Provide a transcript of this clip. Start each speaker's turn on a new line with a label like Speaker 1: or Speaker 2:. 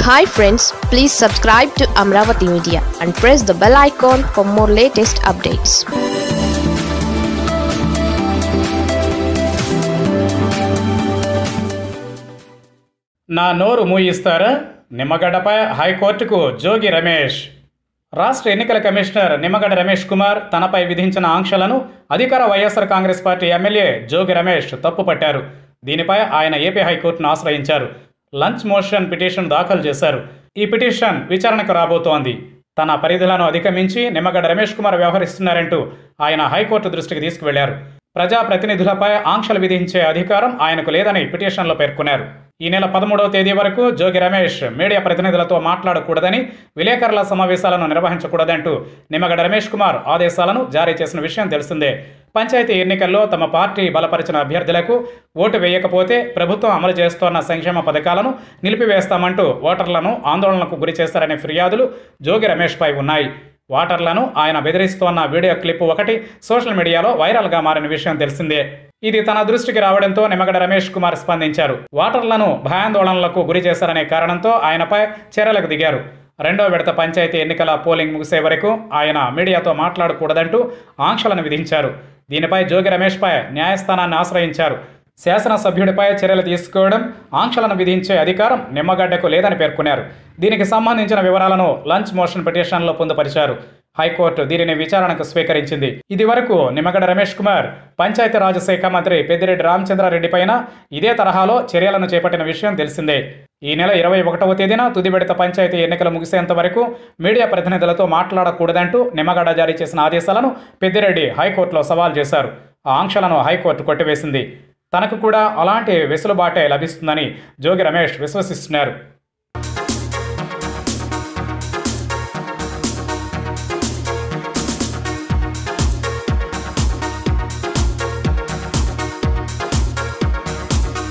Speaker 1: hi friends please subscribe to Amaravati media and press the bell icon for more latest updates
Speaker 2: నా నోరు మూయిస్తారా నిమ్మగడ్డపై హైకోర్టుకు జోగి రమేష్ రాష్ట్ర ఎన్నికల కమిషనర్ నిమ్మగడ్డ రమేష్ కుమార్ తనపై విధించిన ఆంక్షలను అధికార వైఎస్ఆర్ కాంగ్రెస్ పార్టీ ఎమ్మెల్యే జోగి రమేష్ తప్పుపట్టారు దీనిపై ఆయన ఏపీ హైకోర్టును ఆశ్రయించారు లంచ్ మోషన్ పిటిషన్ దాఖలు చేశారు ఈ పిటిషన్ విచారణకు రాబోతోంది తన పరిధులను అధిగమించి నిమ్మగడ్డ రమేష్ కుమార్ వ్యవహరిస్తున్నారంటూ ఆయన హైకోర్టు దృష్టికి తీసుకువెళ్లారు ప్రజాప్రతినిధులపై ఆంక్షలు విధించే అధికారం ఆయనకు లేదని పిటిషన్లో పేర్కొన్నారు ఈ నెల పదమూడవ తేదీ వరకు జోగి రమేష్ మీడియా ప్రతినిధులతో మాట్లాడకూడదని విలేకరుల సమావేశాలను నిర్వహించకూడదంటూ నిమ్మగడ్డ రమేష్ కుమార్ ఆదేశాలను జారీ చేసిన విషయం తెలిసిందే పంచాయతీ ఎన్నికల్లో తమ పార్టీ బలపరిచిన అభ్యర్థులకు ఓటు వేయకపోతే ప్రభుత్వం అమలు చేస్తోన్న సంక్షేమ పథకాలను నిలిపివేస్తామంటూ ఓటర్లను ఆందోళనకు గురి చేశారనే ఫిర్యాదులు జోగి రమేష్పై ఉన్నాయి ఓటర్లను ఆయన బెదిరిస్తోన్న వీడియో క్లిప్ ఒకటి సోషల్ మీడియాలో వైరల్గా మారిన విషయం తెలిసిందే ఇది తన దృష్టికి రావడంతో నిమ్మగడ్డ రమేష్ కుమార్ స్పందించారు ఓటర్లను భయాందోళనలకు గురి చేశారనే కారణంతో ఆయనపై చర్యలకు దిగారు రెండో విడత పంచాయతీ ఎన్నికల పోలింగ్ ముగిసే వరకు ఆయన మీడియాతో మాట్లాడకూడదంటూ ఆంక్షలను విధించారు దీనిపై జోగి రమేష్పై న్యాయస్థానాన్ని ఆశ్రయించారు శాసనసభ్యుడిపై చర్యలు తీసుకోవడం ఆంక్షలను విధించే అధికారం నిమ్మగడ్డకు లేదని పేర్కొన్నారు దీనికి సంబంధించిన వివరాలను లంచ్ మోషన్ పిటిషన్లో పొందుపరిచారు హైకోర్టు దీనిని విచారణకు స్వీకరించింది ఇది వరకు నిమ్మగడ్డ రమేష్ కుమార్ పంచాయతీరాజ్ శాఖ మంత్రి పెద్దిరెడ్డి రామచంద్రారెడ్డి పైన ఇదే తరహాలో చర్యలను చేపట్టిన విషయం తెలిసిందే ఈ నెల ఇరవై ఒకటవ తేదీన తుది విడత పంచాయతీ ఎన్నికలు ముగిసేంత వరకు మీడియా ప్రతినిధులతో మాట్లాడకూడదంటూ నిమ్మగడ్డ జారీ చేసిన ఆదేశాలను పెద్దిరెడ్డి హైకోర్టులో సవాల్ చేశారు ఆ ఆంక్షలను హైకోర్టు కొట్టివేసింది తనకు కూడా అలాంటి వెసులుబాటే లభిస్తుందని జోగి రమేష్ విశ్వసిస్తున్నారు